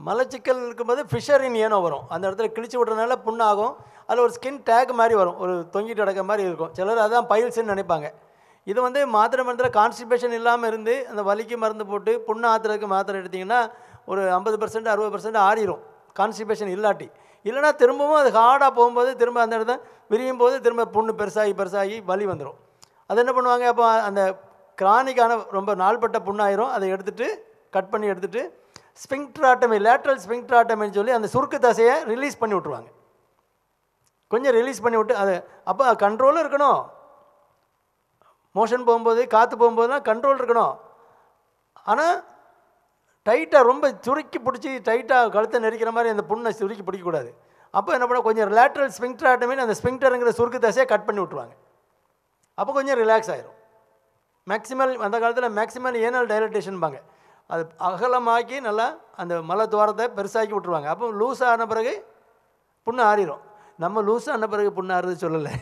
மலச்சிக்கல் இருக்கும்போது ஃபிஷரின் ஏனோ வரும் அந்த இடத்துல கிழிச்சு விட்றதுனால புண்ணாகும் அதில் ஒரு ஸ்கின் டேக் மாதிரி வரும் ஒரு தொங்கிட்டு கிடக்க மாதிரி இருக்கும் சிலர் அதான் பைல்ஸ்ன்னு நினைப்பாங்க இது வந்து மாத்திரை மருந்தில் கான்ஸ்டிபேஷன் இல்லாமல் இருந்து அந்த வலிக்கு மருந்து போட்டு புண்ணு ஆத்துறதுக்கு மாத்திரை எடுத்திங்கன்னா ஒரு ஐம்பது பர்சன்ட் அறுபது பர்சன்ட் ஆறிடும் கான்ஸ்டிபேஷன் இல்லாட்டி இல்லைனா திரும்பவும் அது ஹார்டாக போகும்போது திரும்ப அந்த இடத்த விரியும் போது திரும்ப புண்ணு பெருசாகி பெருசாகி வலி வந்துடும் அது என்ன பண்ணுவாங்க அப்போ அந்த கிரானிக்கான ரொம்ப நாள்பட்ட புண்ணாயிரும் அதை எடுத்துட்டு கட் பண்ணி எடுத்துட்டு ஸ்பிங்ட்ராட்டமி லேட்ரல் ஸ்பிங்ட்ராட்டமின்னு சொல்லி அந்த சுருக்கு தசையை ரிலீஸ் பண்ணி விட்ருவாங்க கொஞ்சம் ரிலீஸ் பண்ணி விட்டு அது அப்போ கண்ட்ரோலும் இருக்கணும் மோஷன் போகும்போது காற்று போகும்போதுலாம் கண்ட்ரோல் இருக்கணும் ஆனால் டைட்டாக ரொம்ப சுருக்கி பிடிச்சி டைட்டாக கழுத்தை நெரிக்கிற மாதிரி அந்த புண்ணை சுருக்கி பிடிக்கக்கூடாது அப்போ என்ன பண்ண கொஞ்சம் லேட்ரல் ஸ்பிங்டராட்டமின்னு அந்த ஸ்பிங்டருங்கிற சுருக்கு தசையை கட் பண்ணி விட்ருவாங்க அப்போ கொஞ்சம் ரிலாக்ஸ் ஆயிரும் மேக்ஸிமல் அந்த காலத்தில் மேக்ஸிமல் ஏனல் டைலட்டேஷன்பாங்க அது அகலமாக்கி நல்லா அந்த மலை துவாரத்தை பெருசாக்கி விட்ருவாங்க அப்போ லூஸ் ஆன பிறகு புண்ணு ஆறிடும் நம்ம லூஸ் ஆன பிறகு புண்ணு ஆறுது சொல்லலை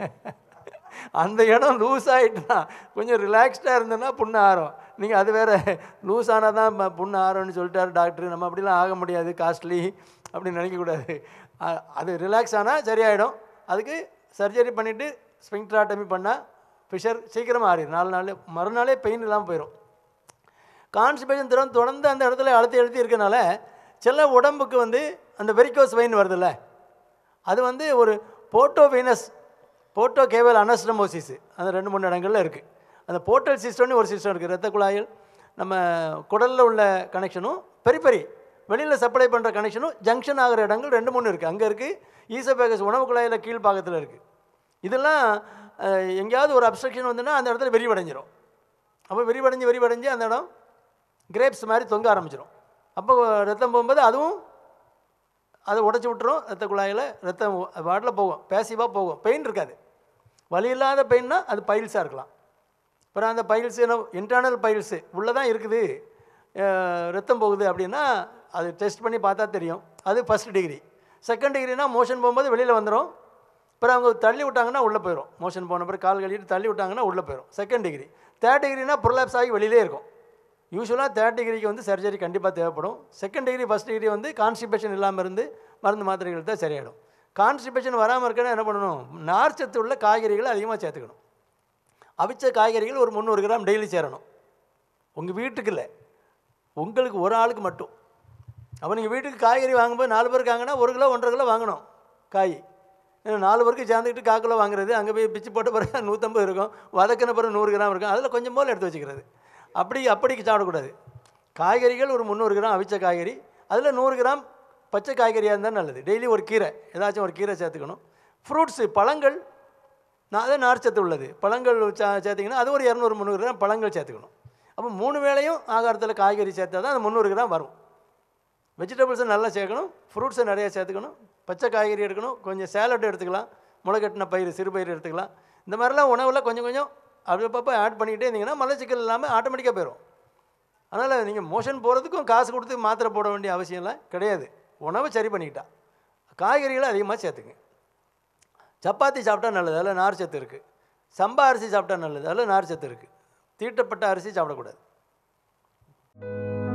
அந்த இடம் லூஸ் ஆகிட்டுனா கொஞ்சம் ரிலாக்ஸ்டாக இருந்ததுன்னா புண்ணு ஆறும் நீங்கள் அது வேறு லூஸ் ஆனால் தான் ம- புண்ணு ஆறும்னு சொல்லிட்டாரு டாக்டர் நம்ம அப்படிலாம் ஆக முடியாது காஸ்ட்லி அப்படின்னு நினைக்கக்கூடாது அ- அது ரிலாக்ஸ் ஆனால் சரியாயிடும் அதுக்கு சர்ஜரி பண்ணிவிட்டு ஸ்பிங்ட்ராட்டமி பண்ணால் ஃபிஷர் சீக்கிரமாக ஆறிடும் நாலு நாள் மறுநாளே பெயின் இல்லாமல் போயிடும் கான்ஸ்டிபேஷன் திறன் தொடர்ந்து அந்த இடத்துல அழுத்தி அழுத்தி இருக்கனால சில உடம்புக்கு வந்து அந்த வெரிகோஸ் வெயின் வருதுல்ல அது வந்து ஒரு போட்டோவீனஸ் போட்டோ கேவல் அனஸ்டமோசிஸ் அந்த ரெண்டு மூணு இடங்கள்ல இருக்குது அந்த போர்ட்டல் சிஸ்டம்னு ஒரு சிஸ்டம் இருக்குது ரத்த குழாயில் நம்ம குடலில் உள்ள கனெக்ஷனும் பெரி பெரி வெளியில் சப்ளை பண்ணுற கனெக்ஷனும் ஜங்ஷன் ஆகிற இடங்கள் ரெண்டு மூணு இருக்குது அங்கே இருக்குது ஈசபேகஸ் உணவு குழாயில் கீழ்ப்பாகத்தில் இருக்குது இதெல்லாம் அஹ், எங்கேயாவது ஒரு அப்ஸ்ட்ரக்ஷன் வந்துன்னா அந்த இடத்துல விரிவடைஞ்சிரும் அப்போ விரிவடைஞ்சு விரிவடைஞ்சு அந்த இடம் கிரேப்ஸ் மாதிரி தொங்க ஆரம்பிச்சிடும் அப்போ ரத்தம் போகும்போது அதுவும் அதை உடச்சி விட்டுரும் ரத்த குழாயில் ரத்தம் வாட்டில் போகும் பேசிவாக போகும் பெயின் இருக்காது வலி இல்லாத பெயின்னா அது பைல்ஸாக இருக்கலாம் அப்புறம் அந்த பைல்ஸ் என்ன இன்டர்னல் பைல்ஸு உள்ளே தான் இருக்குது அஹ், ரத்தம் போகுது அப்படின்னா அது டெஸ்ட் பண்ணி பார்த்தா தெரியும் அது ஃபஸ்ட் டிகிரி செகண்ட் டிகிரினா மோஷன் போகும்போது வெளியில் வந்துடும் அப்புறம் அவங்க தள்ளி விட்டாங்கன்னா உள்ளே போயிடும் மோஷன் போன பிறகு கால் கழுவிட்டு தள்ளி விட்டாங்கன்னா உள்ளே போயிடும் செகண்ட் டிகிரி தேர்ட் டிகிரினா ப்ரொலாப்ஸ் ஆகி வெளியிலே இருக்கும் யூஸ்வலாக தேர்ட் டிகிரிக்கு வந்து சர்ஜரி கண்டிப்பாக தேவைப்படும் செகண்ட் டிகிரி ஃபஸ்ட் டிகிரி வந்து கான்ஸ்டிபேஷன் இல்லாமல் இருந்து மருந்து மாத்திரைகள் தான் சரியாயிடும் கான்ஸ்டிபேஷன் வராமல் இருக்கணும் என்ன பண்ணணும் நார்ச்சத்து உள்ள காய்கறிகளை அதிகமாக சேர்த்துக்கணும் அவிச்ச காய்கறிகள் ஒரு முந்நூறு கிராம் டெய்லி சேரணும் உங்கள் வீட்டுக்கு இல்லை உங்களுக்கு ஒரு ஆளுக்கு மட்டும் அப்போ நீங்கள் வீட்டுக்கு காய்கறி வாங்கும்போது நாலு பேர் இருக்காங்கன்னா ஒரு கிலோ ஒன்றரை கிலோ வாங்கணும் காய் ஏன்னா நாலு பேருக்கு சேர்ந்துக்கிட்டு கால் கிலோ வாங்குறது அங்கே போய் பிச்சு போட்ட பிறகு நூற்றம்பது இருக்கும் வதக்கின பிறகு நூறு கிராம் இருக்கும் அதில் கொஞ்சம் போல் எடுத்து வச்சுக்கிறது அப்படி அப்படிக்கு சாப்பிடக்கூடாது காய்கறிகள் ஒரு முந்நூறு கிராம் அவிச்ச காய்கறி அதில் நூறு கிராம் பச்சை காய்கறியாக இருந்தால் நல்லது டெய்லி ஒரு கீரை ஏதாச்சும் ஒரு கீரை சேர்த்துக்கணும் ஃப்ரூட்ஸு பழங்கள் நான் அது நார்ச்சத்து உள்ளது பழங்கள் சே சேர்த்திங்கன்னா அது ஒரு இரநூறு முந்நூறு கிராம் பழங்கள் சேர்த்துக்கணும் அப்போ மூணு வேளையும் ஆகாரத்தில் காய்கறி சேர்த்தா தான் அந்த முந்நூறு கிராம் வரும் வெஜிடபிள்ஸை நல்லா சேர்க்கணும் ஃப்ரூட்ஸை நிறையா சேர்த்துக்கணும் பச்சை காய்கறி எடுக்கணும் கொஞ்சம் சேலட் எடுத்துக்கலாம் முளைக்கட்டின பயிர் சிறு பயிர் எடுத்துக்கலாம் இந்த மாதிரிலாம் உணவில் கொஞ்சம் கொஞ்சம் அப்படி அப்பப்போ ஆட் பண்ணிக்கிட்டே இருந்தீங்கன்னா மலச்சிக்கல் இல்லாமல் ஆட்டோமேட்டிக்காக போயிடும் அதனால் நீங்கள் மோஷன் போகிறதுக்கும் காசு கொடுத்து மாத்திரை போட வேண்டிய அவசியம்லாம் கிடையாது உணவை சரி பண்ணிக்கிட்டா காய்கறிகளை அதிகமாக சேர்த்துங்க சப்பாத்தி சாப்பிட்டா நல்லது அதில் நார் சத்து இருக்குது சம்பா அரிசி சாப்பிட்டா நல்லது அதில் நார் சத்து இருக்குது தீட்டப்பட்ட அரிசி சாப்பிடக்கூடாது